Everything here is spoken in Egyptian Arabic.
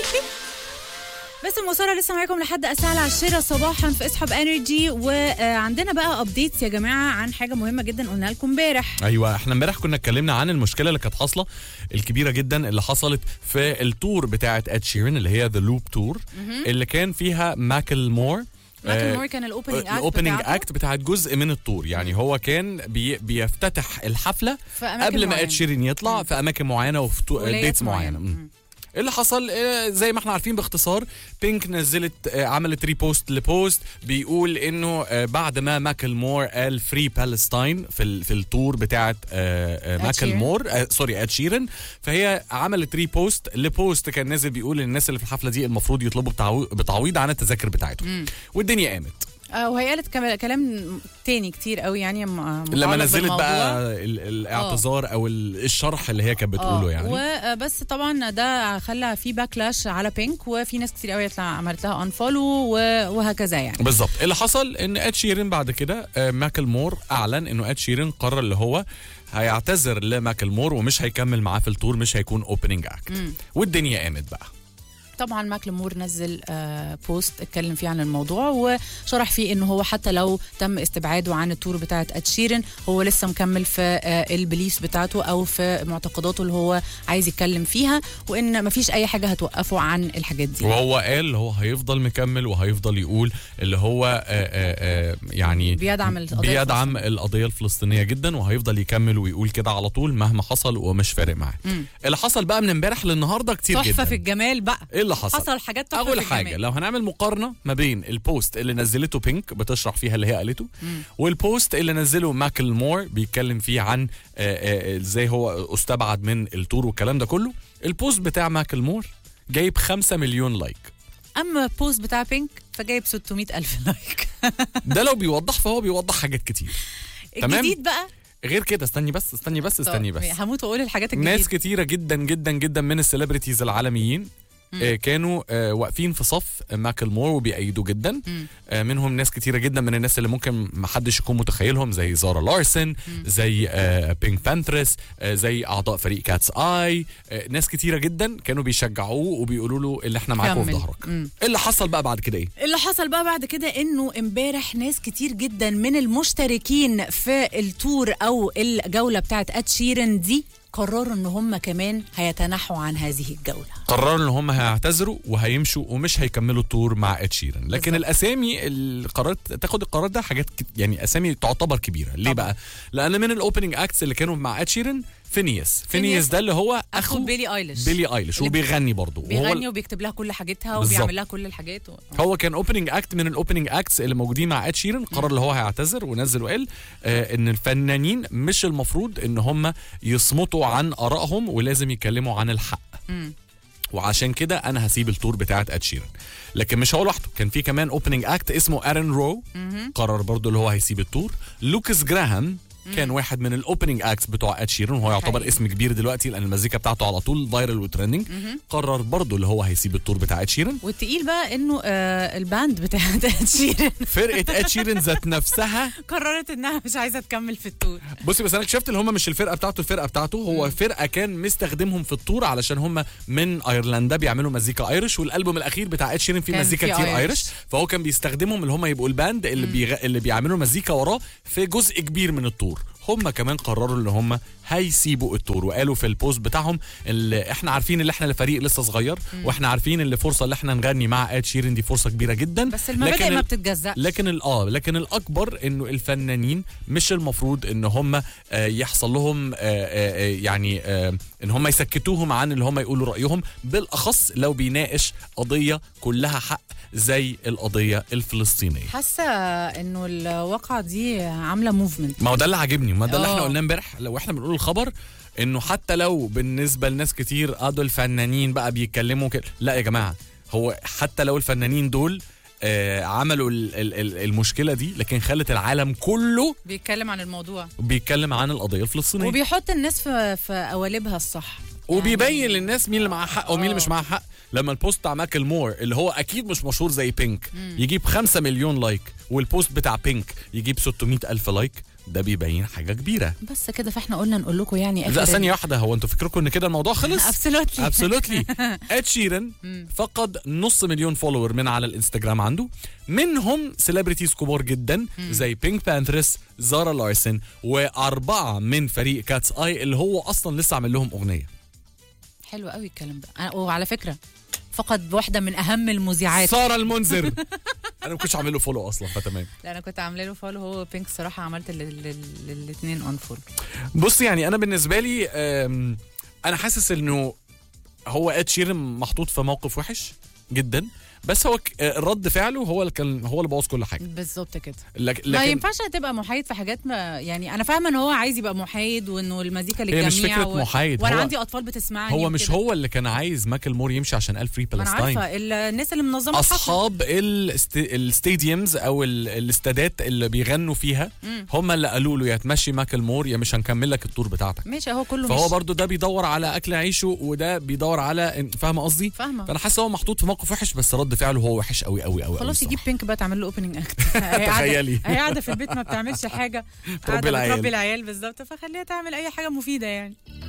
بس مصارة لسه معاكم لحد الساعة العاشرة صباحا في اسحب انرجي وعندنا بقى ابديتس يا جماعة عن حاجة مهمة جدا قلنا لكم امبارح ايوه احنا امبارح كنا اتكلمنا عن المشكله اللي كانت حاصله الكبيره جدا اللي حصلت في التور بتاعه اد شيرن اللي هي ذا لوب تور اللي كان فيها ماكل مور مايكل مور كان الاوبننج اكت الاوبننج بتاعته اكت بتاعت جزء من التور يعني هو كان بي بيفتتح الحفله في أماكن قبل ما معينة. اد شيرين يطلع في اماكن معينه وفي ولايات ديتس معينه معينة. مم. اللي حصل آه، زي ما احنا عارفين باختصار بينك نزلت آه، عملت ريبوست لبوست بيقول انه آه، بعد ما ماكل مور قال فري بالستاين في ال- في التور بتاعت آه، آه، ماكل شيرين. مور آه، سوري اد شيرن فهي عملت ريبوست لبوست كان نازل بيقول للناس اللي في الحفله دي المفروض يطلبوا بتعو- بتعويض عن التذاكر بتاعتهم والدنيا قامت آه، وهي قالت كم- كلام تاني كتير قوي يعني م- لما متعلق نزلت بالموضوع. بقى ال- الاعتذار او ال- الشرح اللي هي كانت بتقوله يعني وبس طبعا ده خلى في باكلاش على بينك وفي ناس كتير قوي يطلع عملت لها انفولو وهكذا يعني بالظبط اللي حصل ان اد شيرين بعد كده آه، ماكل مور اعلن انه اد شيرين قرر اللي هو هيعتذر لماكل مور ومش هيكمل معاه في التور مش هيكون اوبننج اكت والدنيا قامت بقى طبعا ماكلمور نزل آه بوست اتكلم فيه عن الموضوع وشرح فيه انه هو حتى لو تم استبعاده عن التور بتاعه اتشيرن هو لسه مكمل في آه البليفز بتاعته او في معتقداته اللي هو عايز يتكلم فيها وان مفيش اي حاجه هتوقفه عن الحاجات دي وهو قال اللي هو هيفضل مكمل وهيفضل يقول اللي هو آه، آه، آه، يعني بيدعم القضية بيدعم القضيه الفلسطينيه جدا وهيفضل يكمل ويقول كده على طول مهما حصل ومش فارق معاه اللي حصل بقى من امبارح للنهارده كتير تحفه جدا في الجمال بقى ايه اللي حصل حصل حاجات تحفه اول في حاجه الجمال. لو هنعمل مقارنه ما بين البوست اللي نزلته بينك بتشرح فيها اللي هي قالته والبوست اللي نزله ماكل مور بيتكلم فيه عن آه، آه، ازاي هو استبعد من التور والكلام ده كله البوست بتاع ماكل مور جايب 5 مليون لايك اما البوست بتاع بينك فجايب 600 الف لايك ده لو بيوضح فهو بيوضح حاجات كتير تمام. الجديد بقى غير كده استني بس استني بس استني طب بس هموت واقول الحاجات الجديده ناس كتيرة جدا جدا جدا من السليبرتيز العالميين آه، كانوا آه، واقفين في صف ماكل مور وبيأيدوا جدا آه، منهم ناس كتيرة جدا من الناس اللي ممكن محدش يكون متخيلهم زي زارا لارسن زي آه، بينك بانثرس آه، زي أعضاء فريق كاتس آي آه، ناس كتيرة جدا كانوا بيشجعوه وبيقولوا له اللي احنا معاك وفي كمل. ظهرك مم. إيه اللي حصل بقى بعد كده ايه اللي حصل بقى بعد كده انه امبارح ناس كتير جدا من المشتركين في التور او الجوله بتاعت اد شيرن دي قرروا ان هم كمان هيتنحوا عن هذه الجوله قرروا ان هم هيعتذروا وهيمشوا ومش هيكملوا التور مع اد شيرن لكن بالظبط. الاسامي اللي قررت تاخد القرار ده حاجات كت- يعني اسامي تعتبر كبيره ليه طبعا. بقى لان من الاوبننج اكتس اللي كانوا مع اد شيرن فينيس فينيس ده اللي هو اخو اخو بيلي ايليش بيلي ايليش اللي وبيغني برضه وهو بيغني وبيكتب لها كل حاجتها بالظبط. وبيعمل لها كل الحاجات و... هو كان اوبننج اكت من الاوبننج اكتس اللي موجودين مع اد شيرن قرر اللي هو هيعتذر ونزل وقال آه ان الفنانين مش المفروض ان هم يصمتوا عن ارائهم ولازم يتكلموا عن الحق مم. وعشان كده انا هسيب التور بتاعت اد شيرن لكن مش هو لوحده كان في كمان اوبننج اكت اسمه ارن رو قرر برضو اللي هو هيسيب التور لوكاس جراهام كان واحد من الاوبننج اكتس بتوع اد شيرن وهو يعتبر حقيقي. اسم كبير دلوقتي لان المزيكا بتاعته على طول فايرال وترندنج قرر برضو اللي هو هيسيب التور بتاع اد شيرن والتقيل بقى انه آه الباند بتاعت اد شيرن فرقه اد شيرن ذات نفسها قررت انها مش عايزه تكمل في التور بصي بس انا اكتشفت ان هم مش الفرقه بتاعته الفرقه بتاعته هو فرقه كان مستخدمهم في التور علشان هم من ايرلندا بيعملوا مزيكا ايرش والالبوم الاخير بتاع اد شيرين فيه كان مزيكا فيه كتير ايرش. ايرش فهو كان بيستخدمهم اللي هم يبقوا الباند اللي بيغ... اللي بيعملوا مزيكا وراه في جزء كبير من التور هم كمان قرروا ان هم هيسيبوا التور وقالوا في البوست بتاعهم اللي احنا عارفين اللي احنا الفريق لسه صغير واحنا عارفين اللي فرصه اللي احنا نغني مع اد شيرين دي فرصه كبيره جدا بس المبادئ لكن ما ال- بتتجزأش لكن ال- اه لكن الاكبر انه الفنانين مش المفروض ان هم آه، يحصل لهم آه، آه، آه، يعني آه، ان هم يسكتوهم عن اللي هم يقولوا رايهم بالاخص لو بيناقش قضيه كلها حق زي القضيه الفلسطينيه حاسه انه الواقعه دي عامله موفمنت ما هو ده اللي عاجبني ما ده اللي احنا آه. قلناه امبارح لو احنا بنقول الخبر انه حتى لو بالنسبه لناس كتير قادوا الفنانين بقى بيتكلموا كده لا يا جماعه هو حتى لو الفنانين دول آه عملوا ال- ال- ال- المشكله دي لكن خلت العالم كله بيتكلم عن الموضوع بيتكلم عن القضيه الفلسطينيه وبيحط الناس في في قوالبها الصح وبيبين للناس مين اللي معاه حق ومين اللي مش معاه حق لما البوست بتاع ماكل مور اللي هو اكيد مش مشهور زي بينك يجيب 5 مليون لايك والبوست بتاع بينك يجيب 600 الف لايك ده بيبين حاجه كبيره بس كده فاحنا قلنا نقول لكم يعني لا ثانيه واحده هو انتوا فكركم ان كده الموضوع خلص ابسولوتلي ابسولوتلي اد شيرن فقد نص مليون فولور من على الانستجرام عنده منهم سيلبرتيز كبار جدا زي بينك بانثرس زارا لارسن واربعه من فريق كاتس اي اللي هو اصلا لسه عامل لهم اغنيه حلو قوي الكلام ده أنا- وعلى فكره فقد واحده من اهم المذيعات ساره المنذر انا ما كنتش عامل له فولو اصلا فتمام لا انا كنت عامله له فولو هو بينك الصراحه عملت الاثنين اون فولو بص يعني انا بالنسبه لي أم، انا حاسس انه هو اد شيرن محطوط في موقف وحش جدا بس هو ك- رد فعله هو اللي كان هو اللي بوظ كل حاجه بالظبط كده لك- ما لكن ينفعش تبقى محايد في حاجات ما يعني انا فاهمه ان هو عايز يبقى محايد وانه المزيكا للجميع هي مش فكرة محايد، وانا هو- عندي اطفال بتسمعني هو مش وكده. هو اللي كان عايز ماكل مور يمشي عشان قال فري ما انا بالستاين عارفه ال- الناس اللي منظمه الحفلة. اصحاب الست... الستاديومز او ال- الاستادات اللي بيغنوا فيها هم اللي قالوا له يا تمشي ماكل مور يا مش هنكمل لك التور بتاعتك ماشي هو كله فهو مش برضو ده بيدور على اكل عيشه وده بيدور على فاهمه قصدي فاهمه فانا حاسس هو محطوط في موقف وحش بس رد فعله هو وحش قوي قوي قوي خلاص قوي يجيب الصراحة. بينك بقى تعمل له اوبننج اكت هي تخيلي. قاعده هي قاعده في البيت ما بتعملش حاجه تربي قاعده العيال. بتربي العيال بالظبط فخليها تعمل اي حاجه مفيده يعني